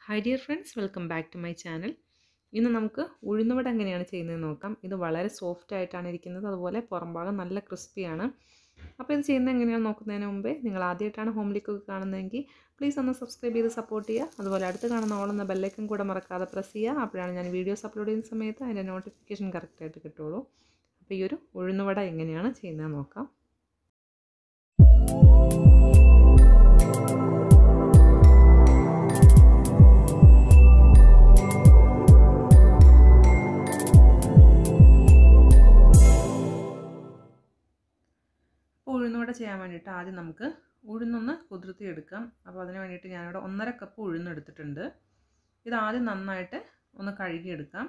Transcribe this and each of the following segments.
high dear friends welcome back to my channel ഇന്ന് നമുക്ക് ഉഴുന്നുവട എങ്ങനെയാണ് ചെയ്യുന്നത് നോക്കാം ഇത് വളരെ സോഫ്റ്റ് ആയിട്ടാണ് ഇരിക്കുന്നത് അതുപോലെ പുറംഭാഗം നല്ല ക്രിസ്പിയാണ് അപ്പോൾ ഇത് ചെയ്യുന്നത് എങ്ങനെയാണ് നോക്കുന്നതിന് മുമ്പേ നിങ്ങൾ ആദ്യമായിട്ടാണ് ഹോം ലിക്കൊക്കെ കാണുന്നതെങ്കിൽ പ്ലീസ് ഒന്ന് സബ്സ്ക്രൈബ് ചെയ്ത് സപ്പോർട്ട് ചെയ്യുക അതുപോലെ അടുത്ത് കാണുന്ന ഓളെന്ന ബെല്ലൈക്കൻ കൂടെ മറക്കാതെ പ്രസ് ചെയ്യുക അപ്പോഴാണ് ഞാൻ വീഡിയോസ് അപ്ലോഡ് ചെയ്യുന്ന സമയത്ത് അതിൻ്റെ നോട്ടിഫിക്കേഷൻ കറക്റ്റായിട്ട് കിട്ടുള്ളൂ അപ്പോൾ ഈ ഒരു ഉഴുന്നുവട എങ്ങനെയാണ് ചെയ്യുന്നത് നോക്കാം അപ്പോൾ ഉഴുന്നുവട ചെയ്യാൻ വേണ്ടിയിട്ട് ആദ്യം നമുക്ക് ഉഴുന്നൊന്ന് കുതിർത്തി എടുക്കാം അപ്പോൾ അതിന് വേണ്ടിയിട്ട് ഞാനിവിടെ ഒന്നര കപ്പ് ഉഴുന്നെടുത്തിട്ടുണ്ട് ഇത് ആദ്യം നന്നായിട്ട് ഒന്ന് കഴുകിയെടുക്കാം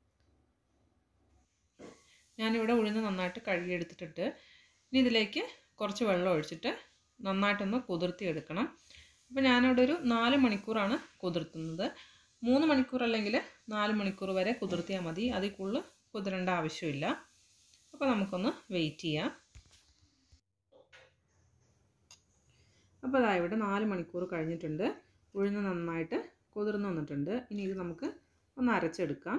ഞാനിവിടെ ഉഴുന്ന് നന്നായിട്ട് കഴുകിയെടുത്തിട്ടുണ്ട് ഇനി ഇതിലേക്ക് കുറച്ച് വെള്ളം ഒഴിച്ചിട്ട് നന്നായിട്ടൊന്ന് കുതിർത്തി എടുക്കണം അപ്പോൾ ഞാനിവിടെ ഒരു നാല് മണിക്കൂറാണ് കുതിർത്തുന്നത് മൂന്ന് മണിക്കൂർ അല്ലെങ്കിൽ നാല് മണിക്കൂർ വരെ കുതിർത്തിയാൽ മതി അതിൽ കൂടുതൽ കുതിരേണ്ട ആവശ്യമില്ല അപ്പോൾ നമുക്കൊന്ന് വെയിറ്റ് ചെയ്യാം അപ്പോൾ അതാ ഇവിടെ നാല് മണിക്കൂർ കഴിഞ്ഞിട്ടുണ്ട് ഉഴുന്ന് നന്നായിട്ട് കുതിർന്ന് വന്നിട്ടുണ്ട് ഇനി ഇത് നമുക്ക് ഒന്ന് അരച്ചെടുക്കാം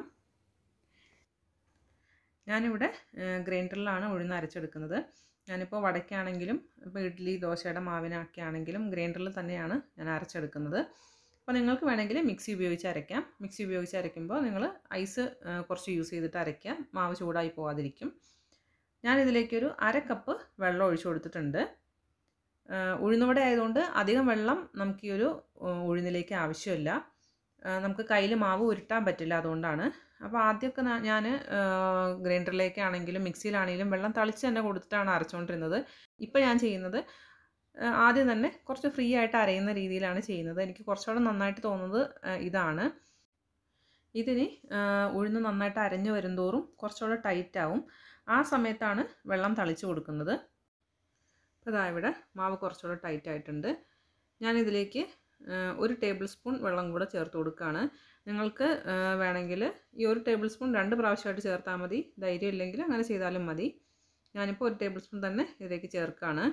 ഞാനിവിടെ ഗ്രൈൻഡറിലാണ് ഉഴുന്ന് അരച്ചെടുക്കുന്നത് ഞാനിപ്പോൾ വടക്കാണെങ്കിലും ഇപ്പോൾ ഇഡ്ഡലി ദോശയുടെ മാവിനൊക്കെ ആണെങ്കിലും ഗ്രൈൻഡറിൽ തന്നെയാണ് ഞാൻ അരച്ചെടുക്കുന്നത് അപ്പോൾ നിങ്ങൾക്ക് വേണമെങ്കിൽ മിക്സി ഉപയോഗിച്ച് അരയ്ക്കാം മിക്സി ഉപയോഗിച്ച് അരയ്ക്കുമ്പോൾ നിങ്ങൾ ഐസ് കുറച്ച് യൂസ് ചെയ്തിട്ട് അരയ്ക്കാം മാവ് ചൂടായി പോകാതിരിക്കും ഞാനിതിലേക്കൊരു അര കപ്പ് വെള്ളം ഒഴിച്ചു കൊടുത്തിട്ടുണ്ട് ഉഴുന്നുവട ആയതുകൊണ്ട് അധികം വെള്ളം നമുക്ക് ഈ ഒരു ഉഴുന്നിലേക്ക് ആവശ്യമില്ല നമുക്ക് കയ്യിൽ മാവ് ഉരുട്ടാൻ പറ്റില്ല അതുകൊണ്ടാണ് അപ്പോൾ ആദ്യമൊക്കെ ഞാൻ ഗ്രൈൻഡറിലേക്കാണെങ്കിലും മിക്സിയിലാണെങ്കിലും വെള്ളം തളിച്ച് തന്നെ കൊടുത്തിട്ടാണ് അരച്ചുകൊണ്ടിരുന്നത് ഇപ്പോൾ ഞാൻ ചെയ്യുന്നത് ആദ്യം തന്നെ കുറച്ച് ഫ്രീ ആയിട്ട് അരയുന്ന രീതിയിലാണ് ചെയ്യുന്നത് എനിക്ക് കുറച്ചുകൂടെ നന്നായിട്ട് തോന്നുന്നത് ഇതാണ് ഇതിന് ഉഴുന്ന് നന്നായിട്ട് അരഞ്ഞു വരുംതോറും കുറച്ചുകൂടെ ടൈറ്റ് ആവും ആ സമയത്താണ് വെള്ളം തളിച്ച് കൊടുക്കുന്നത് അപ്പോൾ ഇതാ ഇവിടെ മാവ് കുറച്ചുകൂടെ ടൈറ്റ് ആയിട്ടുണ്ട് ഞാനിതിലേക്ക് ഒരു ടേബിൾ സ്പൂൺ വെള്ളം കൂടെ ചേർത്ത് കൊടുക്കുകയാണ് നിങ്ങൾക്ക് വേണമെങ്കിൽ ഈ ഒരു ടേബിൾ സ്പൂൺ രണ്ട് പ്രാവശ്യമായിട്ട് ചേർത്താൽ മതി ധൈര്യം ഇല്ലെങ്കിൽ അങ്ങനെ ചെയ്താലും മതി ഞാനിപ്പോൾ ഒരു ടേബിൾ സ്പൂൺ തന്നെ ഇതിലേക്ക് ചേർക്കുകയാണ്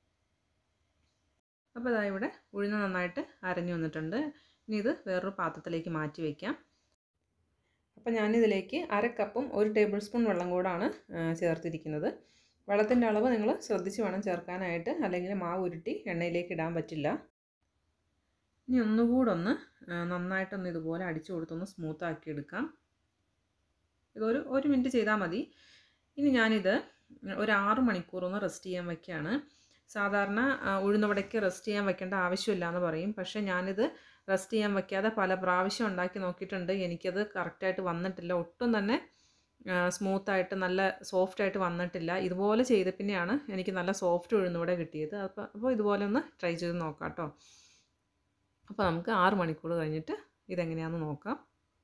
അപ്പോൾ ഇതാ ഇവിടെ ഉഴുന്ന് നന്നായിട്ട് അരഞ്ഞു വന്നിട്ടുണ്ട് ഇനി ഇത് വേറൊരു പാത്രത്തിലേക്ക് മാറ്റി വയ്ക്കാം അപ്പോൾ ഞാനിതിലേക്ക് അര കപ്പും ഒരു ടേബിൾ സ്പൂൺ വെള്ളം കൂടാണ് ചേർത്തിരിക്കുന്നത് വെള്ളത്തിൻ്റെ അളവ് നിങ്ങൾ ശ്രദ്ധിച്ച് വേണം ചേർക്കാനായിട്ട് അല്ലെങ്കിൽ മാവ് ഉരുട്ടി എണ്ണയിലേക്ക് ഇടാൻ പറ്റില്ല ഇനി ഒന്നുകൂടെ ഒന്ന് നന്നായിട്ടൊന്ന് ഇതുപോലെ അടിച്ചു കൊടുത്തൊന്ന് സ്മൂത്ത് ആക്കി എടുക്കാം ഇതൊരു ഒരു മിനിറ്റ് ചെയ്താൽ മതി ഇനി ഞാനിത് ഒരു ആറ് മണിക്കൂർ ഒന്ന് റെസ്റ്റ് ചെയ്യാൻ വയ്ക്കുകയാണ് സാധാരണ ഉഴുന്നുവടയ്ക്ക് റെസ്റ്റ് ചെയ്യാൻ വെക്കേണ്ട ആവശ്യമില്ല എന്ന് പറയും പക്ഷേ ഞാനിത് റെസ്റ്റ് ചെയ്യാൻ വയ്ക്കാതെ പല പ്രാവശ്യം ഉണ്ടാക്കി നോക്കിയിട്ടുണ്ട് എനിക്കത് കറക്റ്റായിട്ട് വന്നിട്ടില്ല ഒട്ടും തന്നെ സ്മൂത്തായിട്ട് നല്ല സോഫ്റ്റായിട്ട് വന്നിട്ടില്ല ഇതുപോലെ ചെയ്ത പിന്നെയാണ് എനിക്ക് നല്ല സോഫ്റ്റ് ഉഴുന്നുകൂടെ കിട്ടിയത് അപ്പോൾ അപ്പോൾ ഇതുപോലെ ഒന്ന് ട്രൈ ചെയ്ത് നോക്കാം കേട്ടോ അപ്പോൾ നമുക്ക് ആറ് മണിക്കൂർ കഴിഞ്ഞിട്ട് ഇതെങ്ങനെയാണെന്ന് നോക്കാം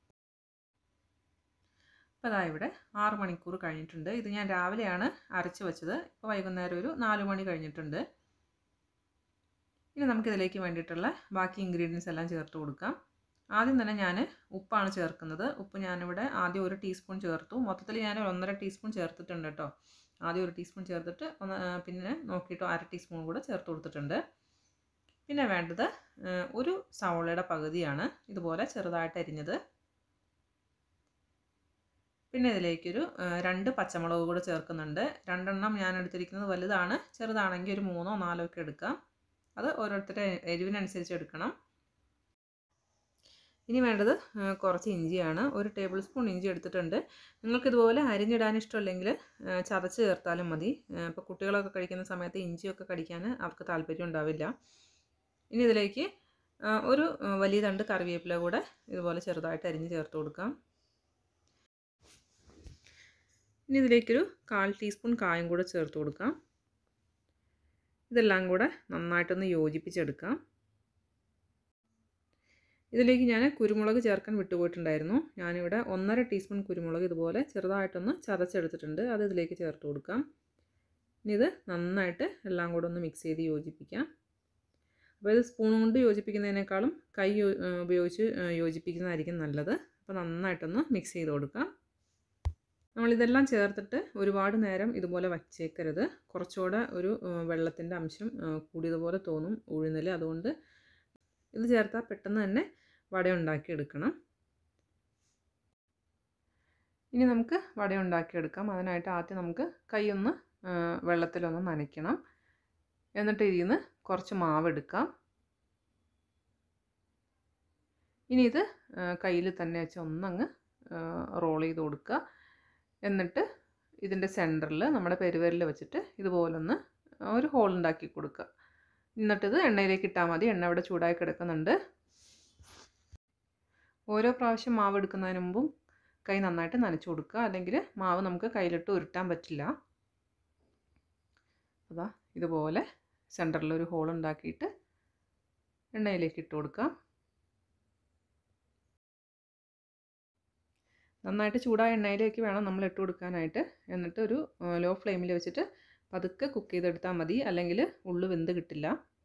അപ്പോൾ അതാ ഇവിടെ ആറ് മണിക്കൂർ കഴിഞ്ഞിട്ടുണ്ട് ഇത് ഞാൻ രാവിലെയാണ് അരച്ച് വെച്ചത് ഇപ്പോൾ വൈകുന്നേരം ഒരു നാല് മണി കഴിഞ്ഞിട്ടുണ്ട് ഇനി നമുക്കിതിലേക്ക് വേണ്ടിയിട്ടുള്ള ബാക്കി ഇൻഗ്രീഡിയൻസ് എല്ലാം ചേർത്ത് കൊടുക്കാം ആദ്യം തന്നെ ഞാൻ ഉപ്പാണ് ചേർക്കുന്നത് ഉപ്പ് ഞാനിവിടെ ആദ്യം ഒരു ടീസ്പൂൺ ചേർത്തു മൊത്തത്തിൽ ഞാൻ ഒന്നര ടീസ്പൂൺ ചേർത്തിട്ടുണ്ട് കേട്ടോ ആദ്യം ഒരു ടീസ്പൂൺ ചേർത്തിട്ട് ഒന്ന് പിന്നെ നോക്കിയിട്ട് അര ടീസ്പൂൺ കൂടെ ചേർത്ത് കൊടുത്തിട്ടുണ്ട് പിന്നെ വേണ്ടത് ഒരു സവോളയുടെ പകുതിയാണ് ഇതുപോലെ ചെറുതായിട്ട് അരിഞ്ഞത് പിന്നെ ഇതിലേക്കൊരു രണ്ട് പച്ചമുളക് കൂടെ ചേർക്കുന്നുണ്ട് രണ്ടെണ്ണം ഞാൻ എടുത്തിരിക്കുന്നത് വലുതാണ് ചെറുതാണെങ്കിൽ ഒരു മൂന്നോ നാലോ ഒക്കെ എടുക്കാം അത് ഓരോരുത്തരുടെ എരിവിനനുസരിച്ച് എടുക്കണം ഇനി വേണ്ടത് കുറച്ച് ഇഞ്ചിയാണ് ഒരു ടേബിൾ സ്പൂൺ ഇഞ്ചി എടുത്തിട്ടുണ്ട് നിങ്ങൾക്കിതുപോലെ അരിഞ്ഞിടാൻ ഇഷ്ടമല്ലെങ്കിൽ ചതച്ച് ചേർത്താലും മതി ഇപ്പോൾ കുട്ടികളൊക്കെ കഴിക്കുന്ന സമയത്ത് ഇഞ്ചിയൊക്കെ കടിക്കാൻ അവർക്ക് താല്പര്യം ഉണ്ടാവില്ല ഇനി ഇതിലേക്ക് ഒരു വലിയ തണ്ട് കറിവേപ്പില കൂടെ ഇതുപോലെ ചെറുതായിട്ട് അരിഞ്ഞ് ചേർത്ത് കൊടുക്കാം ഇനി ഇതിലേക്കൊരു കാൽ ടീസ്പൂൺ കായം കൂടെ ചേർത്ത് കൊടുക്കാം ഇതെല്ലാം കൂടെ നന്നായിട്ടൊന്ന് യോജിപ്പിച്ചെടുക്കാം ഇതിലേക്ക് ഞാൻ കുരുമുളക് ചേർക്കാൻ വിട്ടുപോയിട്ടുണ്ടായിരുന്നു ഞാനിവിടെ ഒന്നര ടീസ്പൂൺ കുരുമുളക് ഇതുപോലെ ചെറുതായിട്ടൊന്ന് ചതച്ചെടുത്തിട്ടുണ്ട് അത് ഇതിലേക്ക് ചേർത്ത് കൊടുക്കാം ഇനി ഇത് നന്നായിട്ട് എല്ലാം കൂടെ ഒന്ന് മിക്സ് ചെയ്ത് യോജിപ്പിക്കാം അപ്പോൾ ഇത് സ്പൂൺ കൊണ്ട് യോജിപ്പിക്കുന്നതിനേക്കാളും കൈ ഉപയോഗിച്ച് യോജിപ്പിക്കുന്നതായിരിക്കും നല്ലത് അപ്പോൾ നന്നായിട്ടൊന്ന് മിക്സ് ചെയ്ത് കൊടുക്കാം നമ്മളിതെല്ലാം ചേർത്തിട്ട് ഒരുപാട് നേരം ഇതുപോലെ വച്ചേക്കരുത് കുറച്ചുകൂടെ ഒരു വെള്ളത്തിൻ്റെ അംശം കൂടിയതുപോലെ തോന്നും ഉഴുന്നൽ അതുകൊണ്ട് ഇത് ചേർത്താൽ പെട്ടെന്ന് തന്നെ വട ഉണ്ടാക്കിയെടുക്കണം ഇനി നമുക്ക് വട ഉണ്ടാക്കിയെടുക്കാം അതിനായിട്ട് ആദ്യം നമുക്ക് കൈ ഒന്ന് വെള്ളത്തിലൊന്ന് നനയ്ക്കണം എന്നിട്ട് ഇതിൽ നിന്ന് കുറച്ച് മാവ് എടുക്കാം ഇനി ഇത് കയ്യിൽ തന്നെ വെച്ച് ഒന്നങ്ങ് റോൾ ചെയ്ത് കൊടുക്കുക എന്നിട്ട് ഇതിൻ്റെ സെൻറ്ററിൽ നമ്മുടെ പെരുവരിൽ വെച്ചിട്ട് ഇതുപോലൊന്ന് ഒരു ഹോൾ ഉണ്ടാക്കി കൊടുക്കുക എന്നിട്ടിത് എണ്ണയിലേക്ക് ഇട്ടാൽ മതി എണ്ണ ഇവിടെ ചൂടായി കിടക്കുന്നുണ്ട് ഓരോ പ്രാവശ്യം മാവ് എടുക്കുന്നതിന് മുമ്പും കൈ നന്നായിട്ട് നനച്ചു കൊടുക്കുക അല്ലെങ്കിൽ മാവ് നമുക്ക് കയ്യിലിട്ട് ഉരുട്ടാൻ പറ്റില്ല അതാ ഇതുപോലെ സെൻറ്ററിൽ ഒരു ഹോൾ ഉണ്ടാക്കിയിട്ട് എണ്ണയിലേക്ക് ഇട്ട് കൊടുക്കാം നന്നായിട്ട് ചൂടായ എണ്ണയിലേക്ക് വേണം നമ്മൾ ഇട്ട് കൊടുക്കാനായിട്ട് എന്നിട്ട് ഒരു ലോ ഫ്ലെയിമിൽ വെച്ചിട്ട് പതുക്കെ കുക്ക് ചെയ്തെടുത്താൽ മതി അല്ലെങ്കിൽ ഉള്ളു വെന്ത് കിട്ടില്ല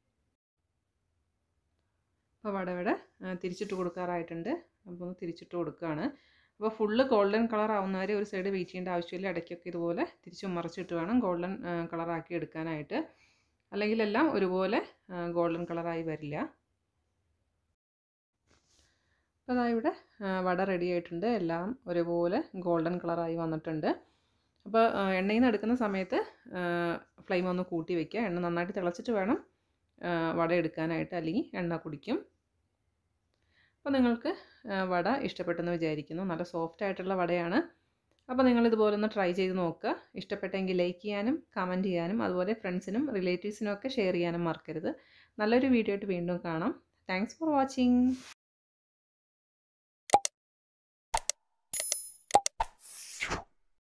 അപ്പോൾ വടവടെ തിരിച്ചിട്ട് കൊടുക്കാറായിട്ടുണ്ട് അപ്പോൾ ഒന്ന് തിരിച്ചിട്ട് കൊടുക്കുകയാണ് അപ്പോൾ ഫുള്ള് ഗോൾഡൻ കളർ ആവുന്നവരെ ഒരു സൈഡ് വെയിറ്റ് ചെയ്യേണ്ട ആവശ്യമില്ല ഇടയ്ക്കൊക്കെ ഇതുപോലെ തിരിച്ചും മറിച്ചിട്ട് വേണം ഗോൾഡൻ കളറാക്കി എടുക്കാനായിട്ട് അല്ലെങ്കിൽ എല്ലാം ഒരുപോലെ ഗോൾഡൻ കളറായി വരില്ല അപ്പോൾ അതാ ഇവിടെ വട റെഡി ആയിട്ടുണ്ട് എല്ലാം ഒരുപോലെ ഗോൾഡൻ കളറായി വന്നിട്ടുണ്ട് അപ്പോൾ എണ്ണയിൽ നിന്ന് എടുക്കുന്ന സമയത്ത് ഫ്ലെയിം ഒന്ന് കൂട്ടി വയ്ക്കുക എണ്ണ നന്നായിട്ട് തിളച്ചിട്ട് വേണം വട എടുക്കാനായിട്ട് അല്ലെങ്കിൽ എണ്ണ കുടിക്കും അപ്പോൾ നിങ്ങൾക്ക് വട ഇഷ്ടപ്പെട്ടെന്ന് വിചാരിക്കുന്നു നല്ല സോഫ്റ്റ് ആയിട്ടുള്ള വടയാണ് അപ്പോൾ നിങ്ങൾ ഇതുപോലെ ഒന്ന് ട്രൈ ചെയ്ത് നോക്കുക ഇഷ്ടപ്പെട്ടെങ്കിൽ ലൈക്ക് ചെയ്യാനും കമൻറ്റ് ചെയ്യാനും അതുപോലെ ഫ്രണ്ട്സിനും റിലേറ്റീവ്സിനും ഒക്കെ ഷെയർ ചെയ്യാനും മറക്കരുത് നല്ലൊരു വീഡിയോ ആയിട്ട് വീണ്ടും കാണാം താങ്ക്സ് ഫോർ വാച്ചിങ്